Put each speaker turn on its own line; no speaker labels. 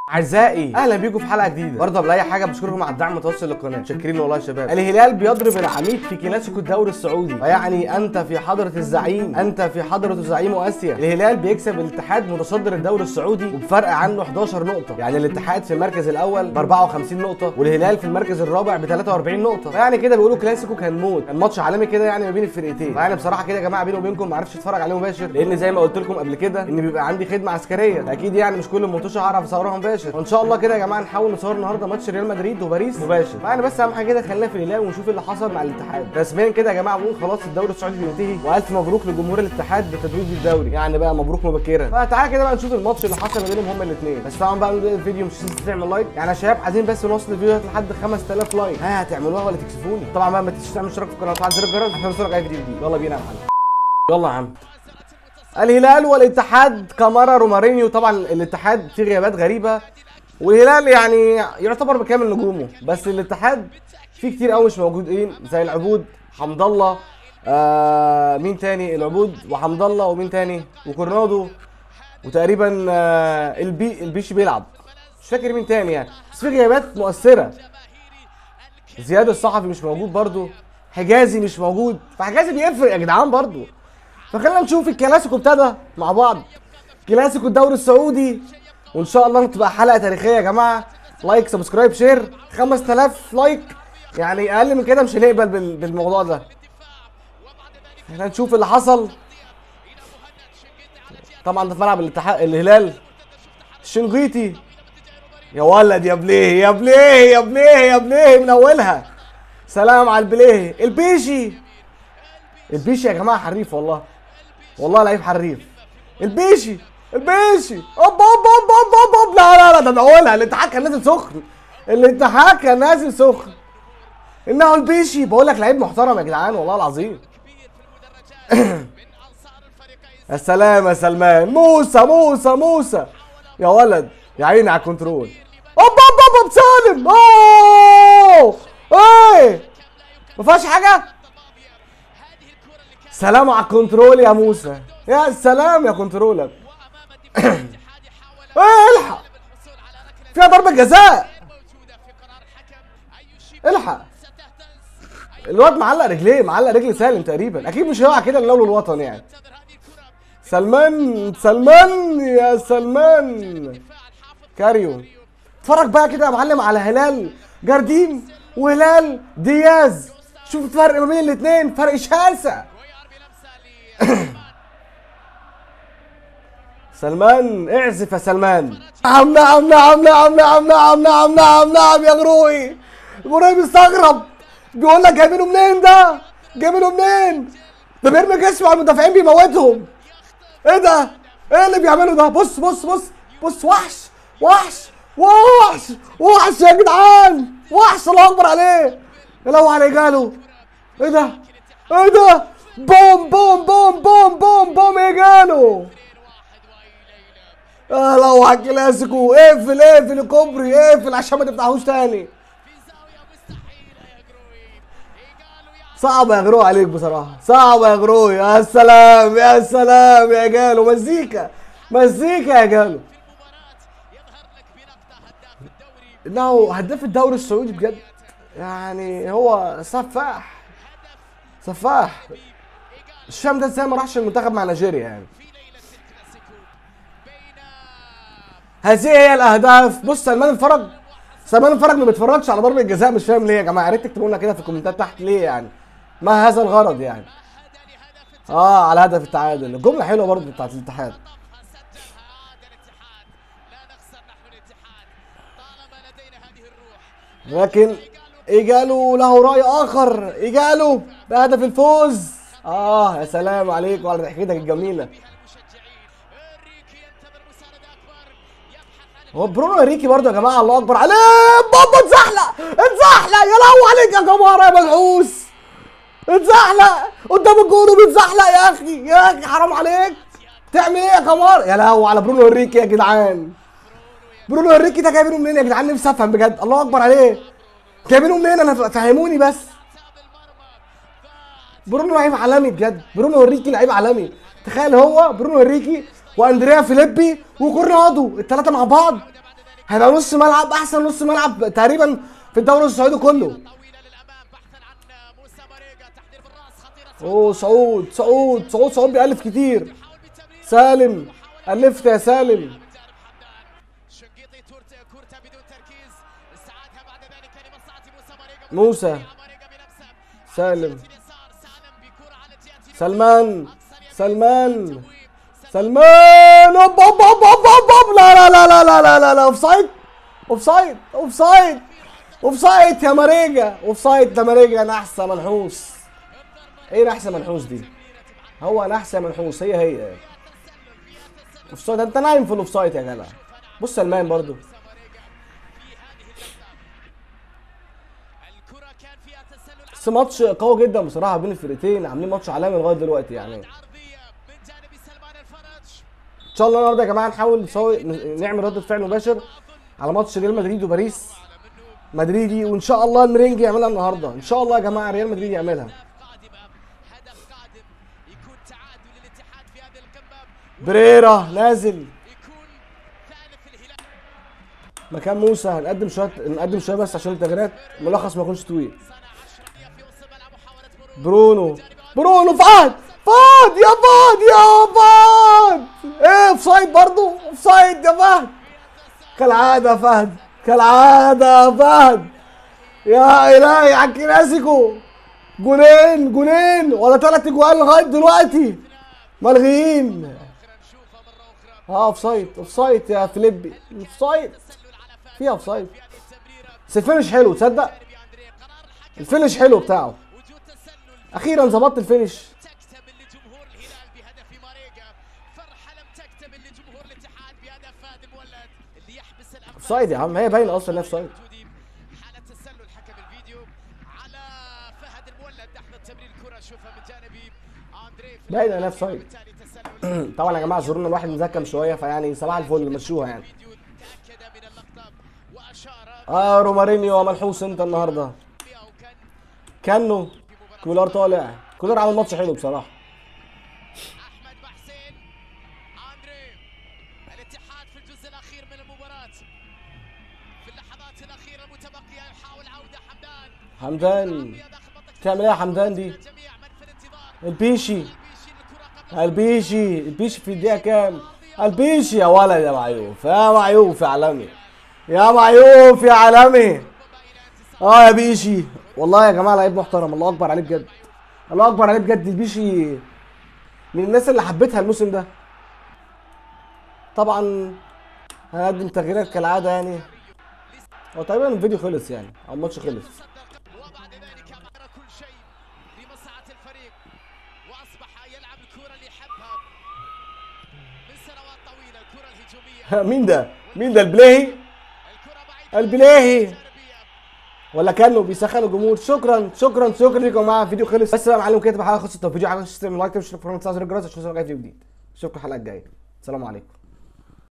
اعزائي اهلا بيكم في حلقه جديده برضه قبل اي حاجه بشكركم على الدعم المتواصل للقناه شاكرين والله يا شباب الهلال بيضرب العميد في كلاسيكو الدوري السعودي فيعني انت في حضره الزعيم انت في حضره زعيم اسيا الهلال بيكسب الاتحاد متصدر الدوري السعودي وبفرق عنه 11 نقطه يعني الاتحاد في المركز الاول ب 54 نقطه والهلال في المركز الرابع ب 43 نقطه فيعني كده بيقولوا كلاسيكو كان موت كان ماتش عالمي كده يعني ما بين الفرقتين فيعني بصراحه كده يا جماعه بيني وبينكم ما عرفتش اتفرج عليه مباشر لان زي ما قلت لكم قبل كده ان بيبقى عندي خدمه عسكريه اكيد يعني مش كل الماتشات هعرف اصورها مباشر وان شاء الله كده يا جماعه نحاول نصور النهارده ماتش ريال مدريد وباريس مباشر فانا بس اهم حاجه كده خلينا في الهلال ونشوف اللي حصل مع الاتحاد رسميا كده يا جماعه بنقول خلاص الدوري السعودي بينتهي والف مبروك لجمهور الاتحاد بتتويج الدوري يعني بقى مبروك مبكرا فتعالى كده بقى نشوف الماتش اللي حصل ما بينهم هما الاثنين بس طبعا بقى نبدا الفيديو مش تنسى تعمل لايك يعني يا شباب عايزين بس نوصل الفيديو ده لحد 5000 لايك ها هتعملوها ولا تكسفوني طبعا بقى ما تنسوش تعملوا اشتراك في القناه وتفعل زر الجرس عشان يوصلك اي فيديو جديد يلا بينا يا معلم يلا يا عم الهلال والاتحاد كامارا رومارينيو طبعا الاتحاد فيه غيابات غريبه والهلال يعني يعتبر بكامل نجومه بس الاتحاد فيه كتير قوي مش موجودين زي العبود حمد الله آه مين تاني العبود وحمد الله ومين تاني وكورنادو وتقريبا آه البي البيشي بيلعب مش فاكر مين تاني يعني بس في غيابات مؤثره زياد الصحفي مش موجود برضو حجازي مش موجود فحجازي بيفرق يا جدعان برضو فخلينا نشوف الكلاسيكو ابتدى مع بعض كلاسيكو الدوري السعودي وان شاء الله تبقى حلقه تاريخيه يا جماعه لايك سبسكرايب شير 5000 لايك يعني اقل من كده مش هنقبل بال- بالموضوع ده احنا نشوف اللي حصل طبعا ده في ملعب الاتحاد الهلال الشنقيطي يا ولد يا بليه يا بليه يا بليه يا بليه من اولها سلام على البليه البيشي البيشي يا جماعه حريف والله والله لعيب حريف البيشي البيشي اوب اوب اوب اوب اوب اوب لا لا لا ده من اولها الاتحاد كان نازل سخن الاتحاد كان نازل سخن انه البيشي بقول لك لعيب محترم يا جدعان والله العظيم يا سلام يا سلمان موسى موسى موسى يا ولد يا عيني على الكنترول اوب اوب اوب سالم اوه ايه ما فيهاش حاجه سلام على الكنترول يا موسى يا سلام يا كنترولر ايه الحق فيها ضربة جزاء الحق الواد معلق رجليه معلق رجل سالم تقريبا اكيد مش هيقع كده لولا الوطن يعني سلمان سلمان يا سلمان كاريو اتفرج بقى كده يا معلم على هلال جاردين وهلال دياز شوف الفرق ما بين الاثنين فرق شاسع سلمان اعزف يا سلمان نعم نعم نعم نعم نعم نعم نعم نعم نعم يا غروي غروي مستغرب بيقول لك جايبينه منين ده؟ جايبينه منين؟ ده بيرمي جسمه على المدافعين بيموتهم ايه ده؟ ايه اللي بيعمله ده؟ بص بص بص بص وحش وحش وحش وحش يا جدعان وحش الله اكبر عليه يا لو على جاله ايه ده؟ ايه ده؟ بوم بوم بوم بوم بوم بوم ايه جاله؟ اه لو على الكلاسيكو اقفل اقفل الكوبري اقفل عشان ما تفتحوش تاني صعب يا غرو عليك بصراحة صعب يا غرو يا سلام يا سلام يا جالو مزيكا مزيكا يا جالو انه هداف الدوري السعودي بجد يعني هو سفاح سفاح الشام ده ازاي ما راحش المنتخب مع نيجيريا يعني هذه هي الاهداف بص سلمان الفرج سلمان الفرج ما بيتفرجش على ضربه جزاء مش فاهم ليه يا جماعه يا ريت تكتبوا لنا كده في الكومنتات تحت ليه يعني ما هذا الغرض يعني اه على هدف التعادل الجمله حلوه برضه بتاعت الاتحاد لكن ايجالو له راي اخر ايجالو بهدف الفوز اه يا سلام عليك وعلى ضحكتك الجميله هو برونو انريكي برضه يا جماعه الله اكبر عليه بابا اتزحلق اتزحلق يا لهوي عليك يا جماعه يا ملحوس اتزحلق قدام الجون وبيتزحلق يا اخي يا اخي حرام عليك تعمل ايه يا كمار يا لهوي على برونو انريكي يا جدعان برونو انريكي ده جايبينه منين يا جدعان نفسي افهم بجد الله اكبر عليه جايبينه منين انا فهموني بس برونو لعيب عالمي بجد برونو انريكي لعيب عالمي تخيل هو برونو انريكي واندريا فيليبي وكورنادو الثلاثه مع بعض هيبقى نص ملعب احسن نص ملعب تقريبا في الدوري السعودي كله
طويله للامام بحثا عن موسى ماريجا تحضير بالراس خطيره
اوه سعود سعود سعود سعود بيألف كتير
حاول بالتمرير
سالم ألفت يا سالم
من جانب حمدان شنقيطي تورتا كورتا بدون تركيز استعادها بعد ذلك لمصلحه موسى ماريجا
موسى
ماريجا بنفسه
سالم
اليسار سالم بكره على جهه
سلمان سلمان سلمان اوب اوب اوب اوب اوب اوب لا لا لا لا لا لا لا لا اوف سايد اوف سايد اوف سايد اوف سايد يا ماريجا اوف سايد يا ماريجا نحسه منحوس ايه نحسه منحوس دي هو نحسه منحوس هي هي اوف سايد انت نايم في الاوف سايد يا جدع بص سلمان برضو
الكره كان فيها تسلل
بس ماتش قوي جدا بصراحه بين الفرقتين عاملين ماتش عالمي لغايه دلوقتي يعني
عرضيه من جانب سلمان الفرج
ان شاء الله النهارده يا جماعه نحاول نسوي نعمل رده فعل مباشر على ماتش ريال مدريد وباريس مدريدي وان شاء الله المرينج يعملها النهارده ان شاء الله يا جماعه ريال مدريد يعملها
قادمه هدف قادم يكون تعادل للاتحاد في هذه القمه
بريرا نازل
يكون ثالث الهلال
مكان موسى هنقدم شويه نقدم شويه بس عشان التغييرات ملخص ما يكونش طويل
صنع الشرقيه في وسط الملعب محاوله مرور
برونو برونو فهد فهد يا فهد يا فهد ايه اوف سايد برضه اوف سايد يا فهد كالعاده يا فهد كالعاده يا فهد يا الهي على الكلاسيكو جولين جولين ولا ثلاث جوال لغايه دلوقتي ملغيين
اخرى نشوفها مره اخرى
اه اوف سايد اوف سايد يا فيليبي اوف سايد
تسلل على فهد
فيها اوف سايد
في هذه التمريره
بس الفينش حلو تصدق
باندريه قرار الحكم
الفينش حلو بتاعه
وجود تسلل
اخيرا ظبطت الفينش
تكتمل لجمهور الهلال بهدف ماريجا فرحه لم تكتمل لجمهور الاتحاد بهدف فهد المولد اللي يحبس الامل
اوف سايد يا عم هي باينه اصلا انها اوف سايد
حالة تسلل حكم الفيديو على فهد المولد لحظة تمرير الكرة شوفها من جانب اندري
باينه انها اوف سايد
بالتالي تسلل
طبعا يا جماعه زورونا الواحد مزكم شويه فيعني صباح الفل مشوها يعني
الفيديو تأكد من اللقطة وأشار
اه رومارينيو ملحوس انت النهارده
بها وكان
كانو كولار طالع كولار عمل ماتش حلو بصراحه
أحمد محسين اندري الاتحاد في الجزء الأخير من المباراة في اللحظات الأخيرة المتبقية يحاول عودة حمدان
حمدان
داخل منطقة
تعمل ايه يا حمدان دي
الجميع من في الانتظار
البيشي
بيشيل الكرة قبل
البيشي البيشي في الدقيقه كام البيشي يا ولد يا معيوف يا معيوف يا عالمي يا معيوف يا عالمي اه يا بيشي والله يا جماعه لعيب محترم الله اكبر عليه بجد الله اكبر عليه بجد البيشي من الناس اللي حبيتها الموسم ده طبعا هنقدم تغييرات كالعاده يعني هو تقريبا الفيديو خلص يعني او الماتش خلص
وبعد ذلك غير كل شيء لمصلحة الفريق وأصبح يلعب الكرة اللي يحبها من سنوات طويلة الكرة الهجومية
مين ده مين ده البلاهي
الكرة بعيدة
البلاهي
جانبية
ولا كانوا بيسخنوا الجمهور شكرا شكرا شكرا لكم يا جماعه الفيديو خلص بس بقى يا معلم كده تبقى حلقه خلصت لو الفيديو عجبك تشترك لايك تشترك في القناه وتفعل زر الجرس عشان توصلك فيديو جديد اشوفكم الحلقه الجايه السلام عليكم